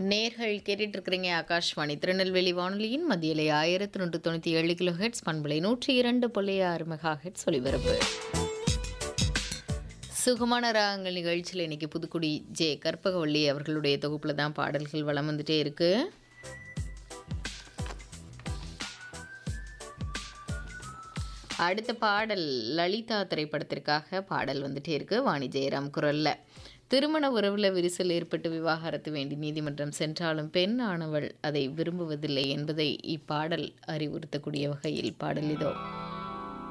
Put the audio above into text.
நேர்கள் கேட்டுட்டு இருக்கிறீங்க ஆகாஷ்வாணி திருநெல்வேலி வானொலியின் மத்தியிலே ஆயிரத்தி நூற்று தொண்ணூற்றி ஏழு கிலோ ஹெட்ஸ் பண்பலை நூற்றி இரண்டு புள்ளி ஆறு மெகா ஹெட்ஸ் ஒலிபரப்பு சுகமான ராகங்கள் நிகழ்ச்சியில் இன்னைக்கு புதுக்குடி ஜே கற்பகவள்ளி அவர்களுடைய தொகுப்பில் தான் பாடல்கள் வளம் வந்துட்டே இருக்கு அடுத்த பாடல் லலிதா திரைப்படத்திற்காக பாடல் வந்துட்டே இருக்கு வாணி ஜெயராம் குரல்ல திருமண உறவுல விரிசல் ஏற்பட்டு விவாகரத்து வேண்டி நீதிமன்றம் சென்றாலும் பெண் ஆனவள் அதை விரும்புவதில்லை என்பதை இப்பாடல் அறிவுறுத்தக்கூடிய வகையில் பாடல் இதோ